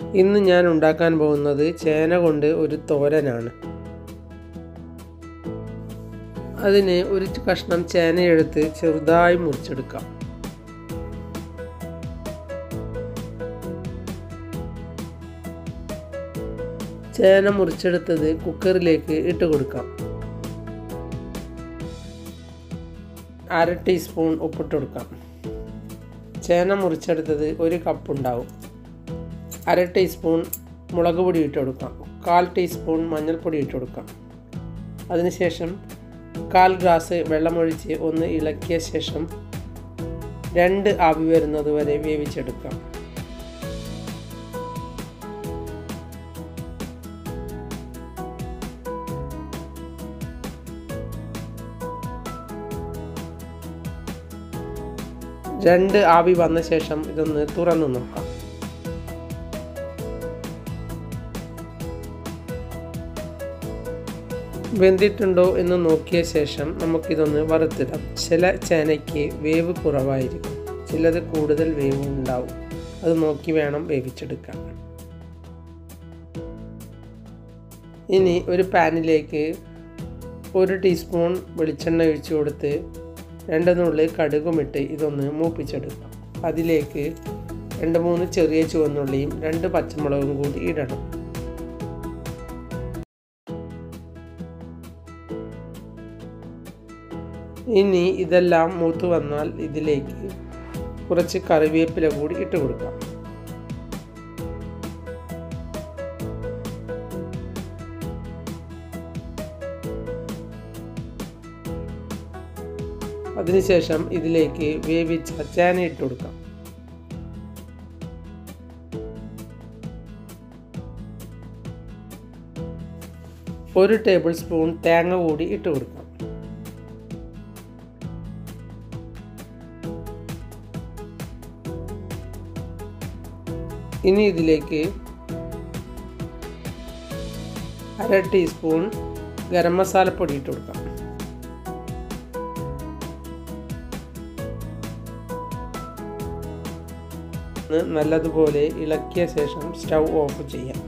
ഇന്ന് ഞാൻ ഉണ്ടാക്കാൻ പോകുന്നത് ചേന കൊണ്ട് ഒരു തോരനാണ് അതിന് ഒരു കഷ്ണം ചേനയെടുത്ത് ചെറുതായി മുറിച്ചെടുക്കാം ചേന മുറിച്ചെടുത്തത് കുക്കറിലേക്ക് ഇട്ട് കൊടുക്കാം അര ടീസ്പൂൺ ഉപ്പിട്ട് കൊടുക്കാം ചേന മുറിച്ചെടുത്തത് ഒരു കപ്പ് ഉണ്ടാവും അര ടീസ്പൂൺ മുളക് പൊടി ഇട്ട് കൊടുക്കാം കാൽ ടീസ്പൂൺ മഞ്ഞൾപ്പൊടി ഇട്ട് കൊടുക്കാം അതിനുശേഷം കാൽ ഗ്ലാസ് വെള്ളമൊഴിച്ച് ഒന്ന് ഇളക്കിയ ശേഷം രണ്ട് ആവി വരുന്നത് വരെ വേവിച്ചെടുക്കാം രണ്ട് ആവി വന്ന ശേഷം ഇതൊന്ന് തുറന്നു നോക്കാം വെന്തിട്ടുണ്ടോ എന്ന് നോക്കിയ ശേഷം നമുക്കിതൊന്ന് വറുത്തിടാം ചില ചേനയ്ക്ക് വേവ് കുറവായിരിക്കും ചിലത് കൂടുതൽ വേവ് ഉണ്ടാവും അത് നോക്കി വേണം വേവിച്ചെടുക്കാൻ ഇനി ഒരു പാനിലേക്ക് ഒരു ടീസ്പൂൺ വെളിച്ചെണ്ണ ഒഴിച്ചു കൊടുത്ത് രണ്ട് നുള്ളി കടുകുമിട്ട് ഇതൊന്ന് മൂപ്പിച്ചെടുക്കാം അതിലേക്ക് രണ്ട് മൂന്ന് ചെറിയ ചുവന്നുള്ളിയും രണ്ട് പച്ചമുളകും കൂടി ഇടണം ഇനി ഇതെല്ലാം മൂത്ത് വന്നാൽ ഇതിലേക്ക് കുറച്ച് കറിവേപ്പില കൂടി ഇട്ട് കൊടുക്കാം അതിനുശേഷം ഇതിലേക്ക് വേവിച്ച ചേന ഇട്ട് കൊടുക്കാം ഒരു ടേബിൾ സ്പൂൺ തേങ്ങ കൂടി ഇട്ട് കൊടുക്കാം ഇനി ഇതിലേക്ക് അര ടീസ്പൂൺ ഗരം മസാലപ്പൊടി ഇട്ട് കൊടുക്കാം നല്ലതുപോലെ ഇളക്കിയ ശേഷം സ്റ്റൗ ഓഫ് ചെയ്യാം